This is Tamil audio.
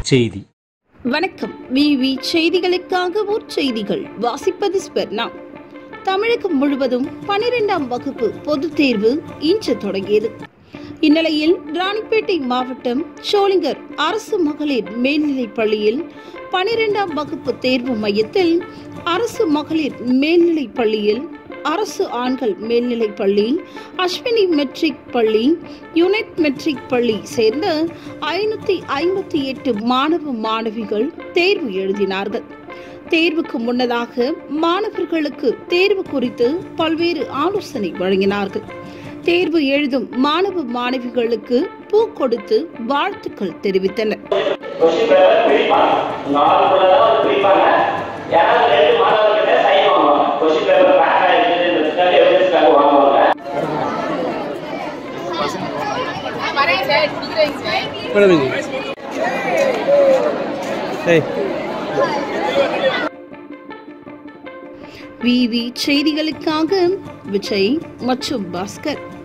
செய்தி வணக்கம் விவி செய்திகளுக்காக ஊர் செய்திகள் வாசிப்பது ஸ்பெர்னா தமிழகம் முழுவதும் பனிரெண்டாம் வகுப்பு பொதுத் தேர்வு இன்று தொடங்கியது இந்நிலையில் ராணிப்பேட்டை மாவட்டம் சோளிங்கர் அரசு மகளிர் மேல்நிலைப் பள்ளியில் பனிரெண்டாம் வகுப்பு தேர்வு மையத்தில் அரசு மகளிர் மேல்நிலைப் பள்ளியில் அரசு ஆண்கள் மேல்நிலைப் பள்ளி அஸ்வினி மெட்ரிக் பள்ளி யுனைட் மெட்ரிக் பள்ளி சேர்ந்த ஐநூத்தி ஐம்பத்தி எட்டு மாணவ மாணவிகள் தேர்வு எழுதினார்கள் தேர்வுக்கு முன்னதாக மாணவர்களுக்கு தேர்வு குறித்து பல்வேறு ஆலோசனை வழங்கினார்கள் தேர்வு எழுதும் மாணவ மாணவிகளுக்கு பூ கொடுத்து வாழ்த்துக்கள் தெரிவித்தனர் கொஸ்டின் பேப்பர் பிரிப்பாங்க நாலு கூட தான் வந்து பிரிப்பாங்க யாராவது ரெண்டு மாணவர்கிட்ட சைன் வாங்குவாங்க கொஸ்டின் பேப்பர் பேக் இருக்குதுன்றதுக்காக எவிடன்ஸ்க்காக வாங்குவாங்க விவி செய்திகளுக்காக விஜய் மற்றும் பாஸ்கர்